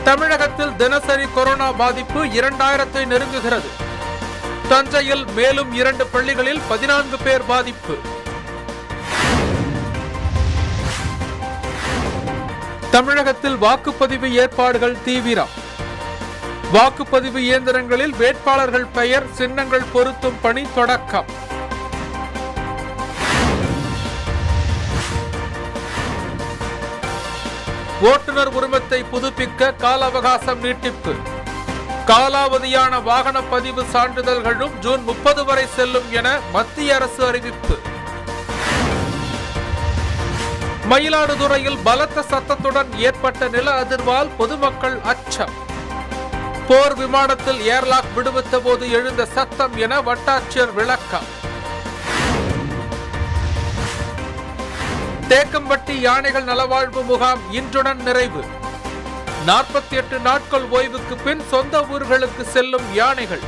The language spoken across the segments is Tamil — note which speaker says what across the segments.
Speaker 1: தமிழகத்தில் தினசரி கொரோனா பாதிப்பு இரண்டாயிரத்தை நெருங்குகிறது தஞ்சையில் மேலும் இரண்டு பள்ளிகளில் பதினான்கு பேர் பாதிப்பு தமிழகத்தில் வாக்குப்பதிவு ஏற்பாடுகள் தீவிரம் வாக்குப்பதிவு இயந்திரங்களில் வேட்பாளர்கள் பெயர் சின்னங்கள் பொருத்தும் பணி தொடக்கம் ஓட்டுநர் உரிமத்தை புதுப்பிக்க கால அவகாசம் நீட்டிப்பு காலாவதியான வாகன பதிவு சான்றிதழ்களும் ஜூன் முப்பது வரை செல்லும் என மத்திய அரசு அறிவிப்பு மயிலாடுதுறையில் பலத்த சத்தத்துடன் ஏற்பட்ட நில அதிர்வால் பொதுமக்கள் அச்சம் போர் விமானத்தில் ஏர்லாக் விடுவித்த போது எழுந்த சத்தம் என வட்டாட்சியர் விளக்கம் தேக்கம்பட்டி யானைகள் நலவாழ்வு முகாம் இன்றுடன் நிறைவு நாற்பத்தி எட்டு நாட்கள் ஓய்வுக்கு பின் சொந்த ஊர்களுக்கு செல்லும் யானைகள்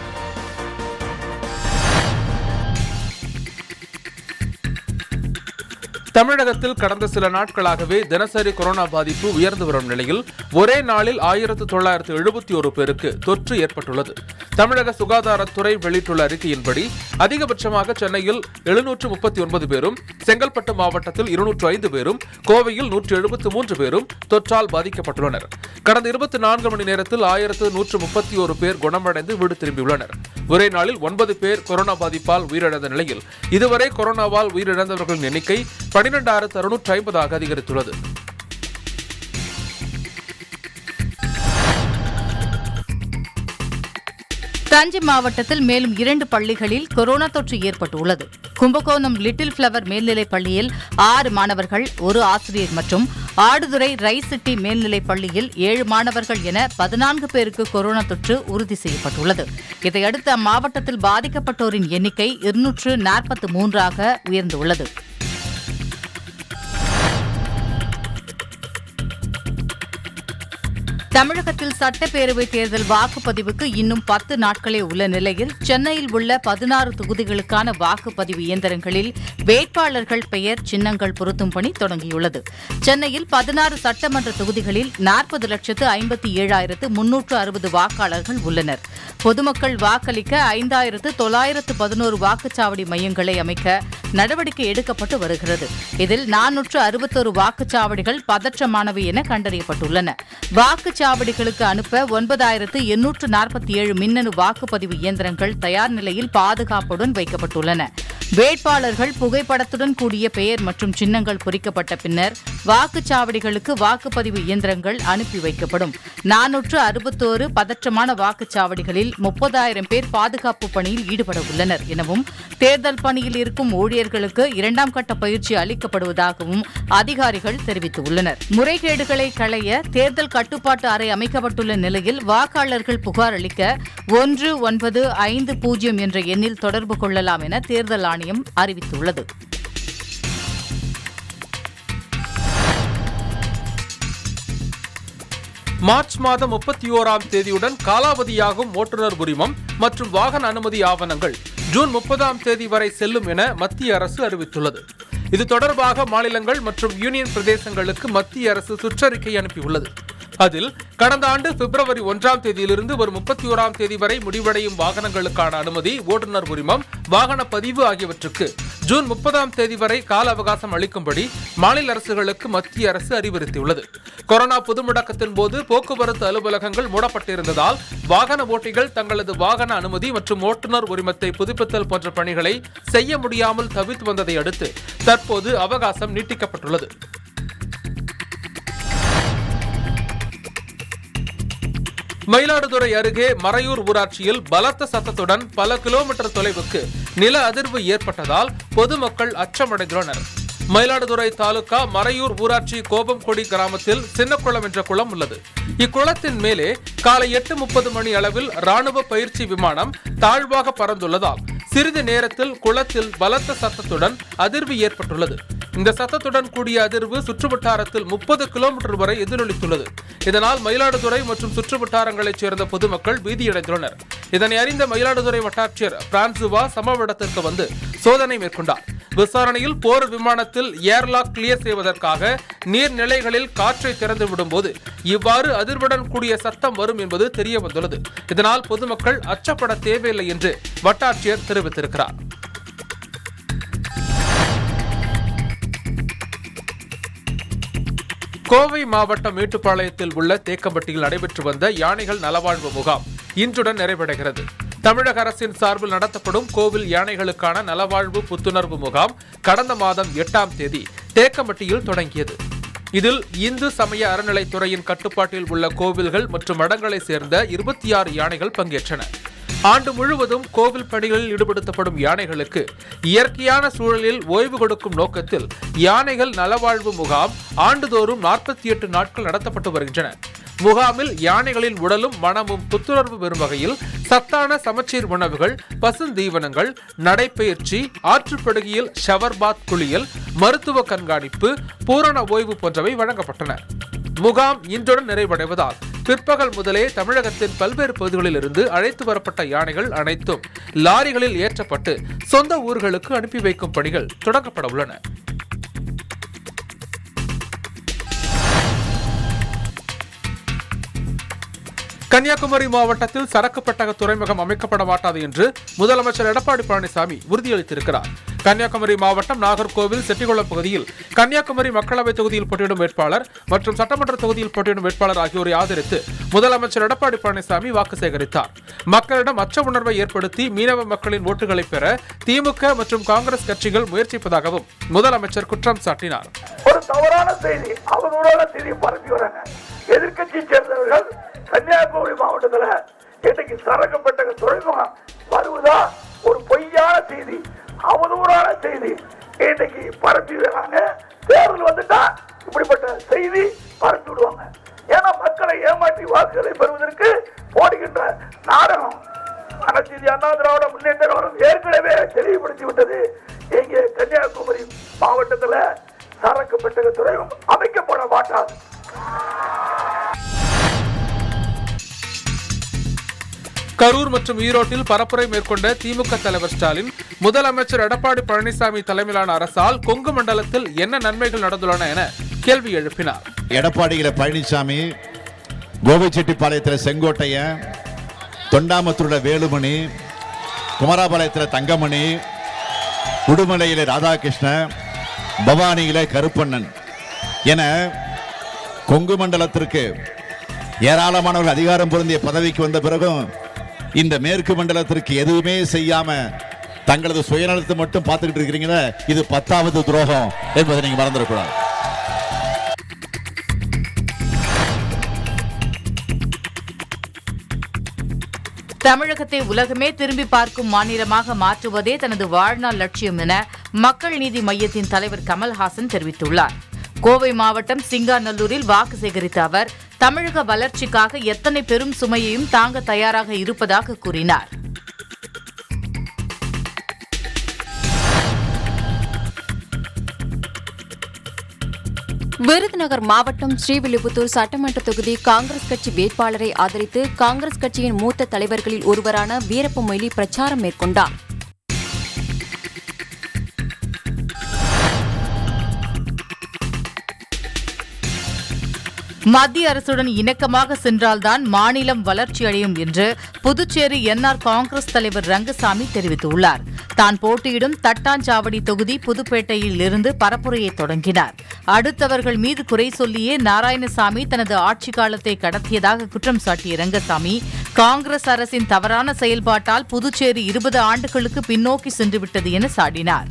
Speaker 1: தமிழகத்தில் கடந்த சில நாட்களாகவே தினசரி கொரோனா பாதிப்பு உயர்ந்து வரும் நிலையில் ஒரே நாளில் ஆயிரத்து தொள்ளாயிரத்து எழுபத்தி ஒரு பேருக்கு தொற்று ஏற்பட்டுள்ளது தமிழக சுகாதாரத்துறை வெளியிட்டுள்ள அறிக்கையின்படி அதிகபட்சமாக சென்னையில் எழுநூற்று முப்பத்தி ஒன்பது பேரும் செங்கல்பட்டு மாவட்டத்தில் இருநூற்று ஐந்து பேரும் கோவையில் நூற்று எழுபத்து மூன்று பேரும் தொற்றால் பாதிக்கப்பட்டுள்ளனர் கடந்த இருபத்தி நான்கு மணி நேரத்தில் ஆயிரத்து நூற்று முப்பத்தி ஒரு பேர் குணமடைந்து வீடு திரும்பியுள்ளனர் ஒரே நாளில் ஒன்பது பேர் கொரோனா பாதிப்பால் உயிரிழந்த நிலையில் இதுவரை கொரோனாவால் உயிரிழந்தவர்களின் எண்ணிக்கை பனிரெண்டாயிரத்து அறுநூற்று ஐம்பதாக அதிகரித்துள்ளது
Speaker 2: தஞ்சை மாவட்டத்தில் மேலும் இரண்டு பள்ளிகளில் கொரோனா தொற்று ஏற்பட்டுள்ளது கும்பகோணம் லிட்டில் பிளவர் மேல்நிலைப் பள்ளியில் ஆறு மாணவர்கள் ஒரு ஆசிரியர் மற்றும் ஆடுதுறை ரைஸ் சிட்டி மேல்நிலைப் பள்ளியில் ஏழு மாணவர்கள் என பதினான்கு பேருக்கு கொரோனா தொற்று உறுதி செய்யப்பட்டுள்ளது இதையடுத்து அம்மாவட்டத்தில் பாதிக்கப்பட்டோரின் எண்ணிக்கை இருநூற்று நாற்பத்தி மூன்றாக உயர்ந்துள்ளது தமிழகத்தில் சட்டப்பேரவை தேர்தல் வாக்குப்பதிவுக்கு இன்னும் பத்து நாட்களே உள்ள நிலையில் சென்னையில் உள்ள பதினாறு தொகுதிகளுக்கான வாக்குப்பதிவு இயந்திரங்களில் வேட்பாளர்கள் பெயர் சின்னங்கள் பொருத்தும் பணி தொடங்கியுள்ளது சென்னையில் பதினாறு சட்டமன்ற தொகுதிகளில் நாற்பது லட்சத்து ஐம்பத்தி ஏழாயிரத்து முன்னூற்று அறுபது வாக்காளர்கள் உள்ளனர் பொதுமக்கள் வாக்களிக்க ஐந்தாயிரத்து தொள்ளாயிரத்து பதினோரு வாக்குச்சாவடி மையங்களை அமைக்க நடவடிக்கை எடுக்கப்பட்டு வருகிறது இதில் நானூற்று அறுபத்தோரு வாக்குச்சாவடிகள் பதற்றமானவை என கண்டறியப்பட்டுள்ளன வாக்குச்சாவடிகளுக்கு அனுப்ப ஒன்பதாயிரத்து எண்ணூற்று நாற்பத்தி ஏழு மின்னணு வாக்குப்பதிவு இயந்திரங்கள் தயார் நிலையில் பாதுகாப்புடன் வைக்கப்பட்டுள்ளன வேட்பாளர்கள் புகைப்படத்துடன் கூடிய பெயர் மற்றும் சின்னங்கள் பொறிக்கப்பட்ட பின்னர் வாக்குச்சாவடிகளுக்கு வாக்குப்பதிவு இயந்திரங்கள் அனுப்பி வைக்கப்படும் நானூற்று அறுபத்தோரு பதற்றமான வாக்குச்சாவடிகளில் முப்பதாயிரம் பேர் பாதுகாப்பு பணியில் ஈடுபட உள்ளனர் எனவும் தேர்தல் பணியில் இருக்கும் ஊழியர்களுக்கு இரண்டாம் கட்ட பயிற்சி அளிக்கப்படுவதாகவும் அதிகாரிகள் தெரிவித்துள்ளனர் முறைகேடுகளை களைய தேர்தல் கட்டுப்பாட்டு அறை அமைக்கப்பட்டுள்ள நிலையில் வாக்காளர்கள் புகார் அளிக்க ஒன்று ஒன்பது ஐந்து பூஜ்ஜியம் என்ற எண்ணில் தொடர்பு கொள்ளலாம் என தேர்தல் ஆணையம் அறிவித்துள்ளது
Speaker 1: மார்ச் மாதம் முப்பத்தி ஓராம் தேதியுடன் காலாவதியாகும் ஓட்டுநர் உரிமம் மற்றும் வாகன அனுமதி ஆவணங்கள் ஜூன் முப்பதாம் தேதி வரை செல்லும் என மத்திய அரசு அறிவித்துள்ளது இது தொடர்பாக மாநிலங்கள் மற்றும் யூனியன் பிரதேசங்களுக்கு மத்திய அரசு சுற்றறிக்கை அனுப்பியுள்ளது அதில் கடந்த ஆண்டு பிப்ரவரி ஒன்றாம் தேதியிலிருந்து வரும் முப்பத்தி ஓராம் தேதி வரை முடிவடையும் வாகனங்களுக்கான அனுமதி ஓட்டுநர் உரிமம் வாகன பதிவு ஆகியவற்றுக்கு ஜூன் முப்பதாம் தேதி வரை கால அவகாசம் அளிக்கும்படி மாநில அரசுகளுக்கு மத்திய அரசு அறிவுறுத்தியுள்ளது கொரோனா பொது முடக்கத்தின் போது போக்குவரத்து அலுவலகங்கள் மூடப்பட்டிருந்ததால் வாகன ஓட்டிகள் தங்களது வாகன அனுமதி மற்றும் ஓட்டுநர் உரிமத்தை புதுப்பித்தல் போன்ற பணிகளை செய்ய முடியாமல் தவித்து வந்ததை அடுத்து தற்போது அவகாசம் நீட்டிக்கப்பட்டுள்ளது மயிலாடுதுறை அருகே மறையூர் ஊராட்சியில் பலத்த சத்தத்துடன் பல கிலோமீட்டர் தொலைவுக்கு நில அதிர்வு ஏற்பட்டதால் பொதுமக்கள் அச்சமடைந்துள்ளனர் மயிலாடுதுறை தாலுகா மறையூர் ஊராட்சி கோபம்கொடி கிராமத்தில் சின்னக்குளம் என்ற குளம் உள்ளது இக்குளத்தின் மேலே காலை எட்டு முப்பது மணி அளவில் ராணுவ பயிற்சி விமானம் தாழ்வாக பறந்துள்ளதால் சிறிது நேரத்தில் குளத்தில் பலத்த சத்தத்துடன் அதிர்வு ஏற்பட்டுள்ளது இந்த சத்தத்துடன் கூடிய அதிர்வு சுற்றுவட்டாரத்தில் முப்பது கிலோமீட்டர் வரை எதிரொலித்துள்ளது இதனால் மயிலாடுதுறை மற்றும் சுற்றுவட்டாரங்களைச் சேர்ந்த பொதுமக்கள் பீதியடைந்துள்ளனர் இதனை அறிந்த மயிலாடுதுறை வட்டாட்சியர் பிரான்சுவா சம்பவ இடத்திற்கு வந்து சோதனை மேற்கொண்டார் விசாரணையில் போர் விமானத்தில் ஏர்லாக் கிளியர் செய்வதற்காக நீர்நிலைகளில் காற்றை திறந்து விடும்போது இவ்வாறு அதிர்வுடன் கூடிய சத்தம் வரும் என்பது தெரிய வந்துள்ளது இதனால் பொதுமக்கள் அச்சப்பட தேவையில்லை என்று வட்டாட்சியர் தெரிவித்திருக்கிறார் கோவை மாவட்டம் மேட்டுப்பாளையத்தில் உள்ள தேக்கம்பட்டியில் நடைபெற்று வந்த யானைகள் நலவாழ்வு முகாம் இன்றுடன் நிறைவடைகிறது தமிழக அரசின் சார்பில் நடத்தப்படும் கோவில் யானைகளுக்கான நலவாழ்வு புத்துணர்வு முகாம் கடந்த மாதம் எட்டாம் தேதி தேக்கம்பட்டியில் தொடங்கியது இதில் இந்து சமய அறநிலைத்துறையின் கட்டுப்பாட்டில் உள்ள கோவில்கள் மற்றும் மடங்களை சேர்ந்த இருபத்தி ஆறு யானைகள் பங்கேற்றன ஆண்டு முழுவதும் கோவில் பணிகளில் ஈடுபடுத்தப்படும் யானைகளுக்கு இயற்கையான சூழலில் ஓய்வு கொடுக்கும் நோக்கத்தில் யானைகள் நலவாழ்வு முகாம் ஆண்டுதோறும் நாற்பத்தி எட்டு நாட்கள் நடத்தப்பட்டு வருகின்றன முகாமில் யானைகளின் உடலும் மனமும் புத்துணர்வு பெறும் வகையில் சத்தான சமச்சீர் உணவுகள் பசுந்தீவனங்கள் நடைப்பயிற்சி ஆற்றுப்படுகையில் ஷவர் பாத் குளியல் மருத்துவ கண்காணிப்பு பூரண ஓய்வு போன்றவை வழங்கப்பட்டன முகாம் இன்றுடன் நிறைவடைவதால் பிற்பகல் முதலே தமிழகத்தின் பல்வேறு பகுதிகளில் இருந்து அழைத்து வரப்பட்ட யானைகள் அனைத்தும் லாரிகளில் ஏற்றப்பட்டு சொந்த ஊர்களுக்கு அனுப்பி வைக்கும் பணிகள் தொடங்கப்பட உள்ளன கன்னியாகுமரி மாவட்டத்தில் சரக்கு பெட்டக துறைமுகம் அமைக்கப்பட மாட்டாது என்று முதலமைச்சர் எடப்பாடி பழனிசாமி உறுதியளித்திருக்கிறார் கன்னியாகுமரி மாவட்டம் நாகர்கோவில் செட்டிகுளம் பகுதியில் கன்னியாகுமரி மக்களவைத் தொகுதியில் போட்டியிடும் வேட்பாளர் மற்றும் சட்டமன்ற தொகுதியில் போட்டியிடும் வேட்பாளர் ஆகியோரை ஆதரித்து முதலமைச்சர் எடப்பாடி பழனிசாமி வாக்கு சேகரித்தார் மக்களிடம் அச்ச உணர்வை ஏற்படுத்தி மீனவ மக்களின் ஓட்டுகளை பெற திமுக மற்றும் காங்கிரஸ் கட்சிகள் முயற்சிப்பதாகவும் முதலமைச்சர் குற்றம் சாட்டினார்
Speaker 3: ஒரு தவறான செய்தி அவதூறான செய்தியை பரப்பி வராங்க எதிர்க்கட்சியை சேர்ந்தவர்கள் கன்னியாகுமரி மாவட்டத்துல இன்னைக்கு சரக்கு பெட்டக துறைமுகம் வருவதா ஒரு பொய்யான செய்தி அவதூறான செய்தி இன்னைக்கு பரப்பி வராங்க தேர்தல் வந்துட்டா இப்படிப்பட்ட செய்தி பரப்பி விடுவாங்க ஏன்னா மக்களை ஏமாற்றி வாக்குகளை பெறுவதற்கு போடுகின்ற நாடகம் அனைத்து இந்திய அண்ணா திராவிட முன்னேற்ற கழகம் ஏற்கனவே தெளிவுபடுத்தி விட்டது இங்கே கன்னியாகுமரி மாவட்டத்துல சரக்கு பெட்டக துறைமுகம் அமைக்கப்பட மாட்டாது
Speaker 1: கரூர் மற்றும் ஈரோட்டில் பரப்புரை மேற்கொண்ட திமுக தலைவர் ஸ்டாலின் முதலமைச்சர் எடப்பாடி பழனிசாமி தலைமையிலான அரசால் கொங்கு மண்டலத்தில் என்ன நன்மைகள் நடந்துள்ளன என கேள்வி எழுப்பினார்
Speaker 4: எடப்பாடியில பழனிசாமி கோபிச்செட்டிப்பாளையத்தில் செங்கோட்டையன் தொண்டாமத்தூர்ல வேலுமணி குமராபாளையத்தில் தங்கமணி உடுமலையில ராதாகிருஷ்ணன் பவானியில கருப்பண்ணன் என கொங்கு மண்டலத்திற்கு ஏராளமானவர்கள் அதிகாரம் பொருந்திய பதவிக்கு வந்த பிறகும் இந்த மேற்கு மண்டலத்திற்கு எதுவுமே செய்யாம தங்களது சுயநலத்தை மட்டும் பார்த்துக்கிட்டு இருக்கிறீங்களே இது பத்தாவது துரோகம் என்பதை நீங்க மறந்துடக்கூடாது
Speaker 2: தமிழகத்தை உலகமே திரும்பி பார்க்கும் மாநிலமாக மாற்றுவதே தனது வாழ்நாள் லட்சியம் என மக்கள் நீதி மய்யத்தின் தலைவர் கமல்ஹாசன் தெரிவித்துள்ளார் கோவை மாவட்டம் சிங்காநல்லூரில் வாக்கு சேகரித்த அவர் தமிழக வளர்ச்சிக்காக எத்தனை பெரும் சுமையையும் தாங்க தயாராக இருப்பதாக கூறினார்
Speaker 5: விருதுநகர் மாவட்டம் ஸ்ரீவில்லிபுத்தூர் சட்டமன்ற தொகுதி காங்கிரஸ் கட்சி வேட்பாளரை ஆதரித்து காங்கிரஸ் கட்சியின் மூத்த தலைவர்களில் ஒருவரான வீரப்ப மொய்லி பிரச்சாரம் மேற்கொண்டார்
Speaker 2: மத்திய அரசுடன் இணக்கமாக சென்றால்தான் மாநிலம் வளர்ச்சியடையும் என்று புதுச்சேரி என்ஆர் காங்கிரஸ் தலைவர் ரங்கசாமி தெரிவித்துள்ளார் தான் போட்டியிடும் தட்டாஞ்சாவடி தொகுதி புதுப்பேட்டையில் இருந்து பரப்புரையை தொடங்கினார் அடுத்தவர்கள் மீது குறை சொல்லியே நாராயணசாமி தனது ஆட்சி காலத்தை கடத்தியதாக குற்றம் சாட்டிய ரங்கசாமி காங்கிரஸ் அரசின் தவறான செயல்பாட்டால் புதுச்சேரி இருபது ஆண்டுகளுக்கு பின்னோக்கி சென்றுவிட்டது என சாடினார்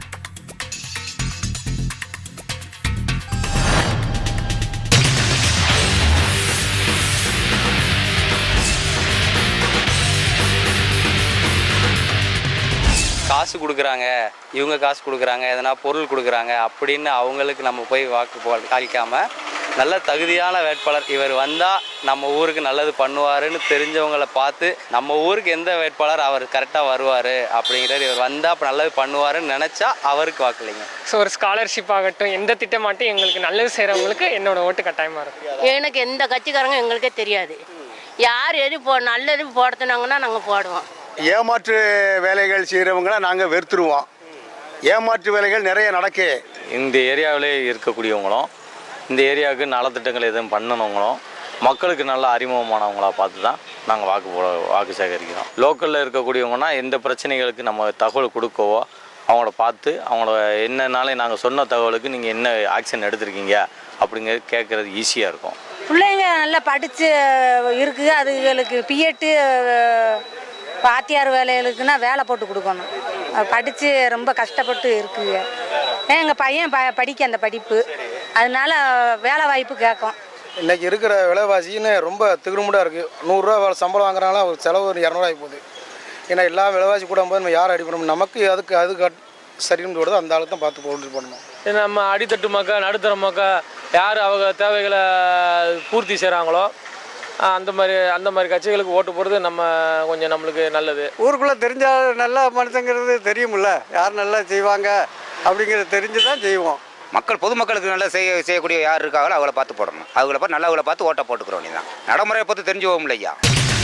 Speaker 6: காசு கொடுக்குறாங்க இவங்க காசு கொடுக்குறாங்க எதனா பொருள் கொடுக்குறாங்க அப்படின்னு அவங்களுக்கு நம்ம போய் வாக்கு போ- அளிக்காம நல்ல தகுதியான வேட்பாளர் இவர் வந்தால் நம்ம ஊருக்கு நல்லது பண்ணுவாருன்னு தெரிஞ்சவங்கள பார்த்து நம்ம ஊருக்கு எந்த வேட்பாளர் அவர் கரெக்டாக வருவார் அப்படிங்கிறது இவர் வந்தால் அப்போ நல்லது பண்ணுவாருன்னு நினச்சா அவருக்கு வாக்களிங்க
Speaker 7: ஸோ ஒரு ஸ்காலர்ஷிப் ஆகட்டும் எந்த திட்டமாட்டும் எங்களுக்கு நல்லது செய்கிறவங்களுக்கு என்னோட ஓட்டு கட்டாயமாக இருக்கும்
Speaker 8: எனக்கு எந்த கட்சிக்காரங்க எங்களுக்கே தெரியாது யார் எது போ நல்லது போடுத்துனாங்கன்னா நாங்கள் போடுவோம்
Speaker 9: ஏமாற்று வேலைகள் செய்கிறவங்கள நாங்கள் வெறுத்துருவோம் ஏமாற்று வேலைகள் நிறைய நடக்கு
Speaker 6: இந்த ஏரியாவிலே இருக்கக்கூடியவங்களும் இந்த ஏரியாவுக்கு நலத்திட்டங்கள் எதுவும் பண்ணணுங்களும் மக்களுக்கு நல்ல அறிமுகமானவங்களா பார்த்து தான் நாங்கள் வாக்கு போட வாக்கு சேகரிக்கிறோம் லோக்கலில் இருக்கக்கூடியவங்கன்னா எந்த பிரச்சனைகளுக்கு நம்ம தகவல் கொடுக்கவோ அவங்கள பார்த்து அவங்கள என்னன்னாலும் நாங்கள் சொன்ன தகவலுக்கு நீங்கள் என்ன ஆக்ஷன் எடுத்திருக்கீங்க அப்படிங்கிறது கேட்குறது ஈஸியாக இருக்கும்
Speaker 10: பிள்ளைங்க நல்லா படித்து இருக்குது அதுகளுக்கு பிஎட்டு பாத்தியார் வேலைகளுக்குன்னா வேலை போட்டு கொடுக்கணும் படித்து ரொம்ப கஷ்டப்பட்டு இருக்குங்க எங்கள் பையன் ப படிக்க அந்த படிப்பு அதனால வேலை வாய்ப்பு கேட்கும்
Speaker 11: இன்னைக்கு இருக்கிற விலைவாசின்னு ரொம்ப திகுமுடாக இருக்குது நூறுரூவா சம்பளம் வாங்குறாங்களா ஒரு செலவு ஒரு இரநூறுவா போகுது ஏன்னா எல்லா விலைவாசி கூட போது நம்ம யார் அடிப்படும் நமக்கு அதுக்கு அது கட் சரின்னு தோடுதோ அந்த ஆளு தான் பார்த்து போட்டு பண்ணணும்
Speaker 12: நம்ம அடித்தட்டு மக்கள் நடுத்தர மக்கள் யார் அவங்க தேவைகளை பூர்த்தி செய்கிறாங்களோ அந்த மாதிரி அந்த மாதிரி கட்சிகளுக்கு ஓட்டு போடுறது நம்ம கொஞ்சம் நம்மளுக்கு நல்லது
Speaker 13: ஊருக்குள்ளே தெரிஞ்ச நல்ல மனுஷங்கிறது தெரியுமில்ல யார் நல்லா செய்வாங்க அப்படிங்கிறது தெரிஞ்சு தான் செய்வோம்
Speaker 14: மக்கள் பொதுமக்களுக்கு நல்லா செய்ய செய்யக்கூடிய யார் இருக்காங்களோ அவங்கள பார்த்து போடணும் அவங்கள பார்த்து நல்லவங்கள பார்த்து ஓட்டை போட்டுக்கிறோம் தான் நடைமுறையை பார்த்து தெரிஞ்சு போகும் இல்லையா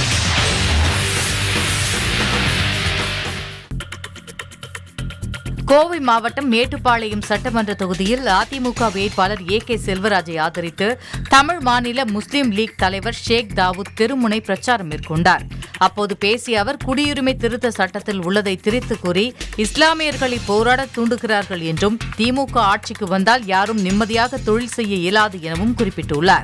Speaker 2: கோவை மாவட்டம் மேட்டுப்பாளையம் சட்டமன்ற தொகுதியில் அதிமுக வேட்பாளர் ஏ கே செல்வராஜை ஆதரித்து தமிழ் மாநில முஸ்லீம் லீக் தலைவர் ஷேக் தாவூத் தெருமுனை பிரச்சாரம் மேற்கொண்டார் அப்போது பேசிய அவர் குடியுரிமை திருத்த சட்டத்தில் உள்ளதை திரித்து கூறி இஸ்லாமியர்களை போராட தூண்டுகிறார்கள் என்றும் திமுக ஆட்சிக்கு வந்தால் யாரும் நிம்மதியாக தொழில் செய்ய இயலாது எனவும் குறிப்பிட்டுள்ளார்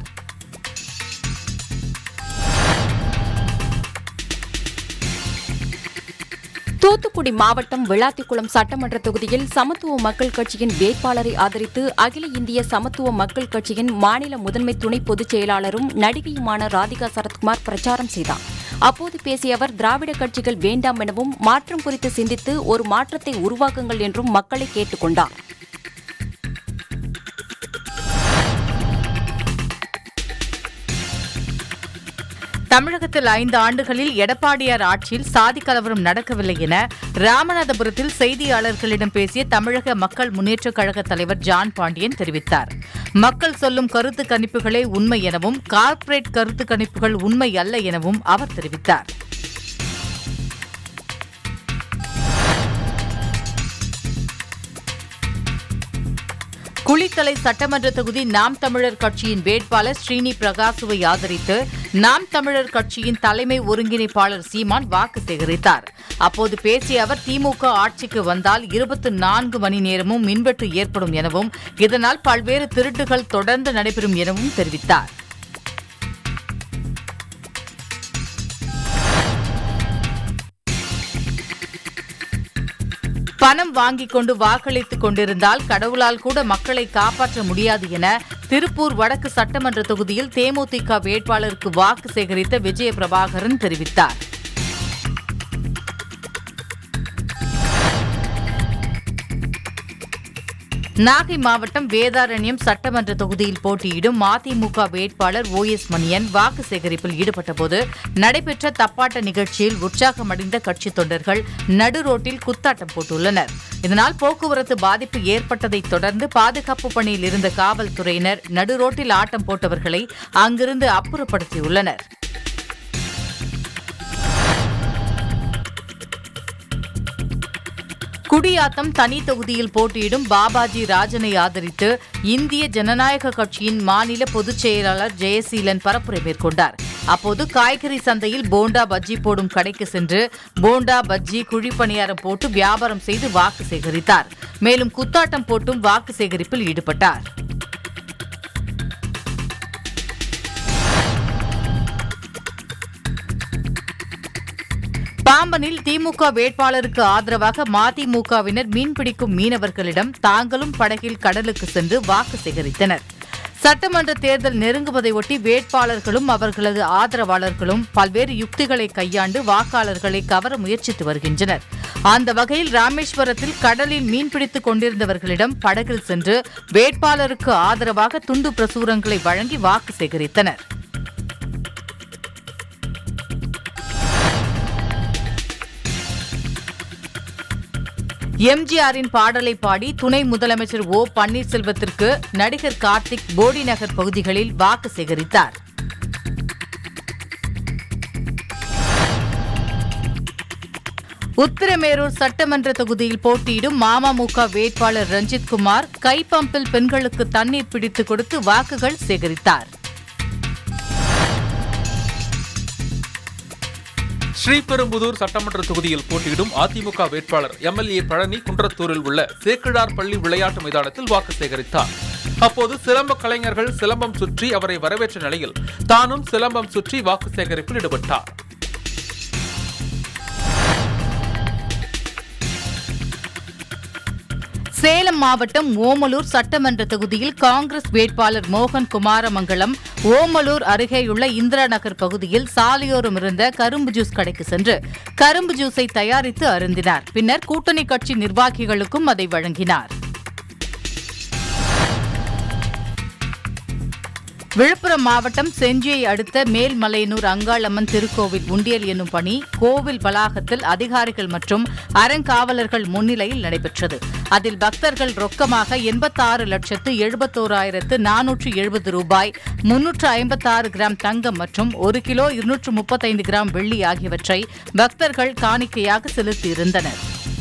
Speaker 5: தூத்துக்குடி மாவட்டம் விளாத்திக்குளம் சட்டமன்ற தொகுதியில் சமத்துவ மக்கள் கட்சியின் வேட்பாளரை ஆதரித்து அகில இந்திய சமத்துவ மக்கள் கட்சியின் மாநில முதன்மை துணை பொதுச் செயலாளரும் நடிகையுமான ராதிகா சரத்குமார் பிரச்சாரம் செய்தார் அப்போது பேசிய அவர் திராவிட கட்சிகள் வேண்டாம் எனவும் மாற்றம் குறித்து சிந்தித்து ஒரு மாற்றத்தை உருவாக்குங்கள் என்றும் மக்களை கேட்டுக் கொண்டார்
Speaker 2: தமிழகத்தில் ஐந்து ஆண்டுகளில் எடப்பாடியார் ஆட்சியில் சாதி கலவரம் நடக்கவில்லை என ராமநாதபுரத்தில் செய்தியாளர்களிடம் பேசிய தமிழக மக்கள் முன்னேற்றக் கழக தலைவர் ஜான் பாண்டியன் தெரிவித்தார் மக்கள் சொல்லும் கருத்து கணிப்புகளே உண்மை எனவும் கார்ப்பரேட் கருத்து கணிப்புகள் உண்மை அல்ல எனவும் அவர் தெரிவித்தார் குளித்தலை சட்டமன்ற தொகுதி நாம் தமிழர் கட்சியின் வேட்பாளர் ஸ்ரீனி பிரகாசுவை ஆதரித்து நாம் தமிழர் கட்சியின் தலைமை ஒருங்கிணைப்பாளர் சீமான் வாக்கு சேகரித்தார் அப்போது பேசிய அவர் திமுக ஆட்சிக்கு வந்தால் இருபத்தி நான்கு மணி நேரமும் மின்வெட்டு ஏற்படும் எனவும் இதனால் பல்வேறு திருட்டுகள் தொடர்ந்து நடைபெறும் எனவும் தெரிவித்தார் பணம் வாங்கிக் கொண்டு வாக்களித்துக் கொண்டிருந்தால் கடவுளால் கூட மக்களை காப்பாற்ற முடியாது என திருப்பூர் வடக்கு சட்டமன்ற தொகுதியில் தேமுதிக வேட்பாளருக்கு வாக்கு சேகரித்த விஜய பிரபாகரன் தெரிவித்தார் நாகை மாவட்டம் வேதாரண்யம் சட்டமன்ற தொகுதியில் போட்டியிடும் மதிமுக வேட்பாளர் ஓ எஸ் மணியன் வாக்கு சேகரிப்பில் ஈடுபட்டபோது நடைபெற்ற தப்பாட்ட நிகழ்ச்சியில் உற்சாகமடைந்த கட்சித் தொண்டர்கள் நடுரோட்டில் குத்தாட்டம் போட்டுள்ளனர் இதனால் போக்குவரத்து பாதிப்பு ஏற்பட்டதைத் தொடர்ந்து பாதுகாப்பு பணியில் இருந்த காவல்துறையினர் நடுரோட்டில் ஆட்டம் போட்டவர்களை அங்கிருந்து அப்புறப்படுத்தியுள்ளனர் குடியாத்தம் தனி தொகுதியில் போட்டியிடும் பாபாஜி ராஜனை ஆதரித்து இந்திய ஜனநாயக கட்சியின் மாநில பொதுச் செயலாளர் ஜெயசீலன் பரப்புரை மேற்கொண்டார் அப்போது காய்கறி சந்தையில் போண்டா பஜ்ஜி போடும் கடைக்கு சென்று போண்டா பஜ்ஜி குழிப்பணியாரம் போட்டு வியாபாரம் செய்து வாக்கு சேகரித்தார் மேலும் குத்தாட்டம் போட்டும் வாக்கு சேகரிப்பில் ஈடுபட்டார் பாம்பனில் திமுக வேட்பாளருக்கு ஆதரவாக மதிமுகவினர் மீன்பிடிக்கும் மீனவர்களிடம் தாங்களும் படகில் கடலுக்கு சென்று வாக்கு சேகரித்தனர் சட்டமன்ற தேர்தல் நெருங்குவதை ஒட்டி வேட்பாளர்களும் அவர்களது ஆதரவாளர்களும் பல்வேறு யுக்திகளை கையாண்டு வாக்காளர்களை கவர முயற்சித்து வருகின்றனர் அந்த வகையில் ராமேஸ்வரத்தில் கடலில் மீன்பிடித்துக் கொண்டிருந்தவர்களிடம் படகில் சென்று வேட்பாளருக்கு ஆதரவாக துண்டு பிரசுரங்களை வழங்கி வாக்கு சேகரித்தனர் எம்ஜிஆரின் பாடலை பாடி துணை முதலமைச்சர் ஓ பன்னீர்செல்வத்திற்கு நடிகர் கார்த்திக் போடி நகர் பகுதிகளில் வாக்கு சேகரித்தார் உத்திரமேரூர் சட்டமன்ற தொகுதியில் போட்டியிடும் மமமுக வேட்பாளர் ரஞ்சித் குமார் கைப்பம்பில் பெண்களுக்கு தண்ணீர் பிடித்து கொடுத்து வாக்குகள் சேகரித்தார்
Speaker 1: ஸ்ரீபெரும்புதூர் சட்டமன்ற தொகுதியில் போட்டியிடும் அதிமுக வேட்பாளர் எம்எல்ஏ பழனி குன்றத்தூரில் உள்ள சேக்கிழார் பள்ளி விளையாட்டு மைதானத்தில் வாக்கு சேகரித்தார் அப்போது சிலம்ப கலைஞர்கள் சிலம்பம் சுற்றி அவரை வரவேற்ற நிலையில் தானும் சிலம்பம் சுற்றி வாக்கு சேகரிப்பில் ஈடுபட்டார்
Speaker 2: சேலம் மாவட்டம் ஓமலூர் சட்டமன்ற தொகுதியில் காங்கிரஸ் வேட்பாளர் மோகன் குமாரமங்கலம் ஓமலூர் அருகேயுள்ள இந்திரா நகர் பகுதியில் சாலையோரம் இருந்த கரும்பு ஜூஸ் கடைக்கு சென்று கரும்பு ஜூஸை தயாரித்து அருந்தினார் பின்னர் கூட்டணி கட்சி நிர்வாகிகளுக்கும் அதை வழங்கினார் விழுப்புரம் மாவட்டம் செஞ்சியை அடுத்த மேல்மலையனூர் அங்காளம்மன் திருக்கோவில் உண்டியல் என்னும் பணி கோவில் வளாகத்தில் அதிகாரிகள் மற்றும் அறங்காவலர்கள் முன்னிலையில் நடைபெற்றது அதில் பக்தர்கள் ரொக்கமாக எண்பத்தாறு லட்சத்து எழுபத்தோராயிரத்து நானூற்று எழுபது ரூபாய் முன்னூற்று ஐம்பத்தாறு கிராம் தங்கம் மற்றும் ஒரு கிலோ இருநூற்று முப்பத்தைந்து கிராம் வெள்ளி ஆகியவற்றை பக்தர்கள் காணிக்கையாக செலுத்தியிருந்தனர்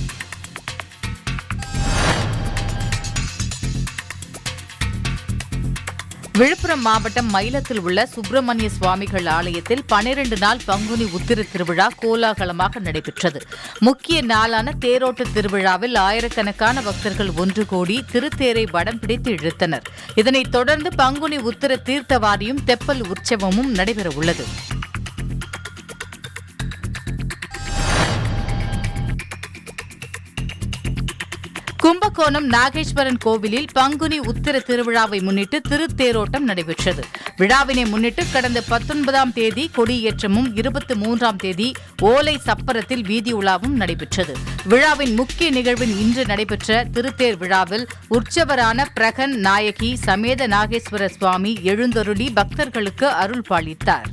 Speaker 2: விழுப்புரம் மாவட்டம் மயிலத்தில் உள்ள சுப்பிரமணிய சுவாமிகள் ஆலயத்தில் பனிரண்டு நாள் பங்குனி உத்திர திருவிழா கோலாகலமாக நடைபெற்றது முக்கிய நாளான தேரோட்ட திருவிழாவில் ஆயிரக்கணக்கான பக்தர்கள் ஒன்று கூடி திருத்தேரை வடம் பிடித்து இழுத்தனர் இதனைத் தொடர்ந்து பங்குனி உத்திர தீர்த்தவாரியும் தெப்பல் உற்சவமும் நடைபெறவுள்ளது கும்பகோணம் நாகேஸ்வரன் கோவிலில் பங்குனி உத்திர திருவிழாவை முன்னிட்டு திருத்தேரோட்டம் நடைபெற்றது விழாவினை முன்னிட்டு கடந்த பத்தொன்பதாம் தேதி கொடியேற்றமும் இருபத்தி மூன்றாம் தேதி ஓலை சப்பரத்தில் வீதி உலாவும் நடைபெற்றது விழாவின் முக்கிய நிகழ்வின் இன்று நடைபெற்ற திருத்தேர் விழாவில் உற்சவரான பிரகன் நாயகி சமேத நாகேஸ்வர சுவாமி எழுந்தருளி பக்தர்களுக்கு அருள் பாலித்தார்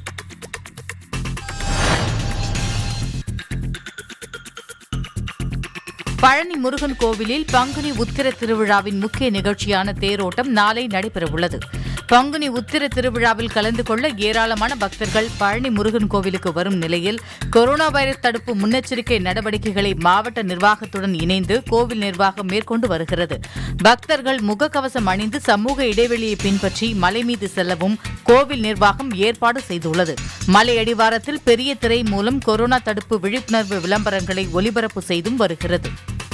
Speaker 2: பழனி முருகன் கோவிலில் பங்குனி உத்திர திருவிழாவின் முக்கிய நிகழ்ச்சியான தேரோட்டம் நாளை நடைபெறவுள்ளது பங்குனி உத்திர திருவிழாவில் கலந்து கொள்ள ஏராளமான பக்தர்கள் பழனி முருகன் கோவிலுக்கு வரும் நிலையில் கொரோனா வைரஸ் தடுப்பு முன்னெச்சரிக்கை நடவடிக்கைகளை மாவட்ட நிர்வாகத்துடன் இணைந்து கோவில் நிர்வாகம் மேற்கொண்டு வருகிறது பக்தர்கள் முகக்கவசம் அணிந்து சமூக இடைவெளியை பின்பற்றி மலை மீது செல்லவும் கோவில் நிர்வாகம் ஏற்பாடு செய்துள்ளது மலை அடிவாரத்தில் பெரிய திரை மூலம் கொரோனா தடுப்பு விழிப்புணர்வு விளம்பரங்களை ஒலிபரப்பு செய்தும் வருகிறது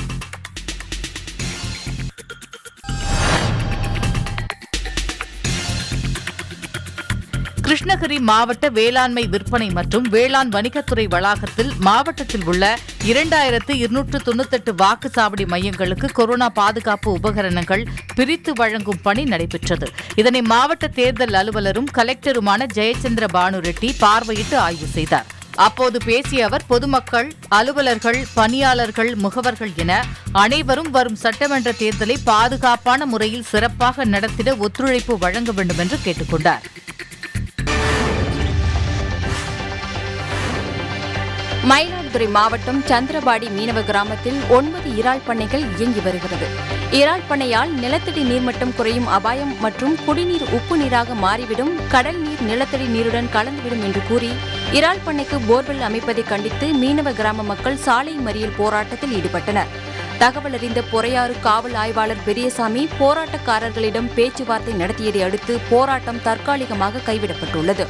Speaker 2: கிருஷ்ணகிரி மாவட்ட வேளாண்மை விற்பனை மற்றும் வேளாண் வணிகத்துறை வளாகத்தில் மாவட்டத்தில் உள்ள இரண்டாயிரத்து இருநூற்று தொண்ணூத்தெட்டு வாக்குச்சாவடி மையங்களுக்கு கொரோனா பாதுகாப்பு உபகரணங்கள் பிரித்து வழங்கும் பணி நடைபெற்றது இதனை மாவட்ட தேர்தல் அலுவலரும் கலெக்டருமான ஜெயச்சந்திர பானு ரெட்டி பார்வையிட்டு ஆய்வு செய்தார் அப்போது பேசிய அவர் பொதுமக்கள் அலுவலர்கள் பணியாளர்கள் முகவர்கள் என அனைவரும் வரும் சட்டமன்ற தேர்தலை பாதுகாப்பான முறையில் சிறப்பாக நடத்திட ஒத்துழைப்பு வழங்க வேண்டும் என்று கேட்டுக் கொண்டார்
Speaker 5: மயிலாடுதுறை மாவட்டம் சந்திரபாடி மீனவ கிராமத்தில் ஒன்பது இறால் பண்ணைகள் இயங்கி வருகிறது இறால் பண்ணையால் நிலத்தடி நீர்மட்டம் குறையும் அபாயம் மற்றும் குடிநீர் உப்பு நீராக மாறிவிடும் கடல் நீர் நிலத்தடி நீருடன் கலந்துவிடும் என்று கூறி இறால் பண்ணைக்கு போர்வெல் அமைப்பதை கண்டித்து மீனவ கிராம மக்கள் சாலை மறியல் போராட்டத்தில் ஈடுபட்டனர் தகவல் அறிந்த பொறையாறு காவல் ஆய்வாளர் பெரியசாமி போராட்டக்காரர்களிடம் பேச்சுவார்த்தை நடத்தியதை அடுத்து போராட்டம் தற்காலிகமாக கைவிடப்பட்டுள்ளது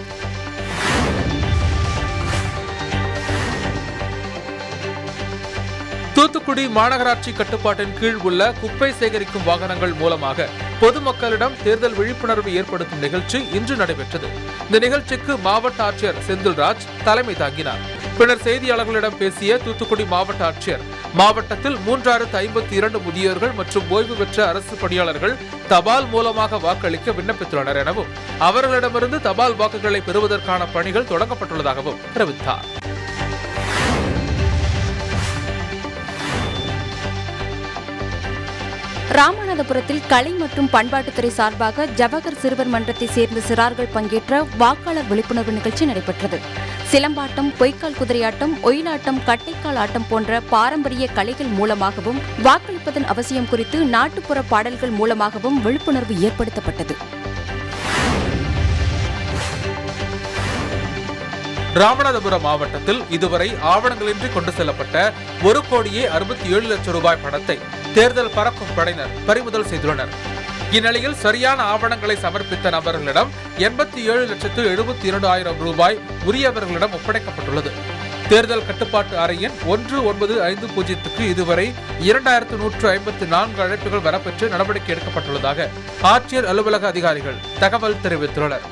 Speaker 1: தூத்துக்குடி மாநகராட்சி கட்டுப்பாட்டின் கீழ் உள்ள குப்பை சேகரிக்கும் வாகனங்கள் மூலமாக பொதுமக்களிடம் தேர்தல் விழிப்புணர்வு ஏற்படுத்தும் நிகழ்ச்சி இன்று நடைபெற்றது இந்த நிகழ்ச்சிக்கு மாவட்ட ஆட்சியர் செந்தில்ராஜ் தலைமை தாங்கினார் பின்னர் செய்தியாளர்களிடம் பேசிய தூத்துக்குடி மாவட்ட ஆட்சியர் மாவட்டத்தில் மூன்றாயிரத்து ஐம்பத்தி இரண்டு முதியோர்கள் மற்றும் ஓய்வு பெற்ற அரசு பணியாளர்கள் தபால் மூலமாக வாக்களிக்க விண்ணப்பித்துள்ளனர் எனவும் அவர்களிடமிருந்து தபால் வாக்குகளை பெறுவதற்கான பணிகள் தொடங்கப்பட்டுள்ளதாகவும் தெரிவித்தார்
Speaker 5: ராமநாதபுரத்தில் கலை மற்றும் பண்பாட்டுத்துறை சார்பாக ஜவஹர் சிறுவர் மன்றத்தை சேர்ந்த சிறார்கள் பங்கேற்ற வாக்காளர் விழிப்புணர்வு நிகழ்ச்சி நடைபெற்றது சிலம்பாட்டம் பொய்க்கால் குதிரையாட்டம் ஒயிலாட்டம் கட்டைக்கால் ஆட்டம் போன்ற பாரம்பரிய கலைகள் மூலமாகவும் வாக்களிப்பதன் அவசியம் குறித்து நாட்டுப்புற பாடல்கள் மூலமாகவும் விழிப்புணர்வு ஏற்படுத்தப்பட்டது
Speaker 1: ராமநாதபுரம் மாவட்டத்தில் இதுவரை ஆவணங்களின்றி கொண்டு செல்லப்பட்ட ஒரு கோடியே அறுபத்தி ஏழு லட்சம் ரூபாய் பணத்தை தேர்தல் பறக்கும் படையினர் பறிமுதல் செய்துள்ளனர் இந்நிலையில் சரியான ஆவணங்களை சமர்ப்பித்த நபர்களிடம் எண்பத்தி ஏழு லட்சத்து எழுபத்தி இரண்டு ஆயிரம் ரூபாய் உரியவர்களிடம் ஒப்படைக்கப்பட்டுள்ளது தேர்தல் கட்டுப்பாட்டு அறையின் ஒன்று ஒன்பது ஐந்து பூஜ்ஜியத்துக்கு இதுவரை இரண்டாயிரத்து நூற்று ஐம்பத்தி நான்கு அழைப்புகள் வரப்பெற்று நடவடிக்கை எடுக்கப்பட்டுள்ளதாக ஆட்சியர் அலுவலக அதிகாரிகள் தகவல் தெரிவித்துள்ளனர்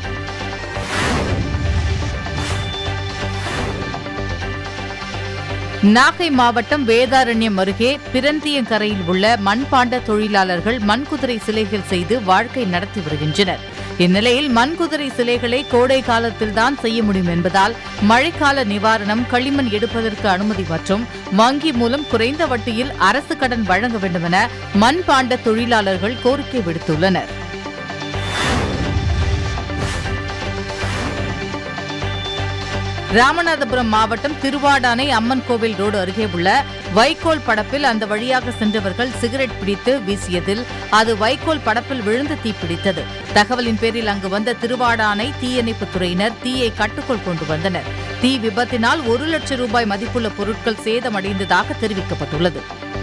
Speaker 2: நாகை மாவட்டம் வேதாரண்யம் அருகே பிறந்தியங்கரையில் உள்ள மண்பாண்ட தொழிலாளர்கள் மண்குதிரை சிலைகள் செய்து வாழ்க்கை நடத்தி வருகின்றனர் இந்நிலையில் மண்குதிரை சிலைகளை கோடை காலத்தில்தான் செய்ய முடியும் என்பதால் மழைக்கால நிவாரணம் களிமண் எடுப்பதற்கு அனுமதி மற்றும் வங்கி மூலம் குறைந்த வட்டியில் அரசு கடன் வழங்க வேண்டுமென மண்பாண்ட தொழிலாளர்கள் கோரிக்கை விடுத்துள்ளனர் ராமநாதபுரம் மாவட்டம் திருவாடானை அம்மன் கோவில் ரோடு அருகே உள்ள வைக்கோல் படப்பில் அந்த வழியாக சென்றவர்கள் சிகரெட் பிடித்து வீசியதில் அது வைக்கோல் படப்பில் விழுந்து தீப்பிடித்தது தகவலின் பேரில் அங்கு வந்த திருவாடானை தீயணைப்புத் துறையினர் தீயை கட்டுக்குள் கொண்டு வந்தனர் தீ விபத்தினால் ஒரு லட்சம் ரூபாய் மதிப்புள்ள பொருட்கள் சேதமடைந்ததாக தெரிவிக்கப்பட்டுள்ளது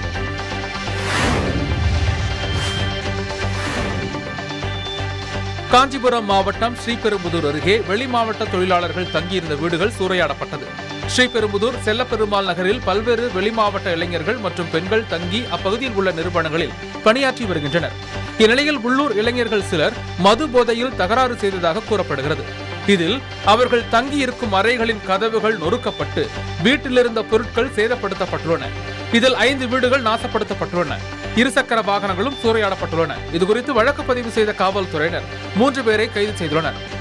Speaker 1: காஞ்சிபுரம் மாவட்டம் ஸ்ரீபெரும்புதூர் அருகே வெளி மாவட்ட தொழிலாளர்கள் தங்கியிருந்த வீடுகள் சூறையாடப்பட்டது ஸ்ரீபெரும்புதூர் செல்லப்பெருமாள் நகரில் பல்வேறு வெளிமாவட்ட இளைஞர்கள் மற்றும் பெண்கள் தங்கி அப்பகுதியில் உள்ள நிறுவனங்களில் பணியாற்றி வருகின்றனர் இந்நிலையில் உள்ளூர் இளைஞர்கள் சிலர் மது போதையில் தகராறு செய்ததாக கூறப்படுகிறது இதில் அவர்கள் தங்கியிருக்கும் அறைகளின் கதவுகள் நொறுக்கப்பட்டு வீட்டிலிருந்த பொருட்கள் சேதப்படுத்தப்பட்டுள்ளன இதில் ஐந்து வீடுகள் நாசப்படுத்தப்பட்டுள்ளன இருசக்கர வாகனங்களும் சூறையாடப்பட்டுள்ளன இதுகுறித்து வழக்கு பதிவு செய்த காவல்துறையினர் மூன்று பேரை கைது செய்துள்ளனர்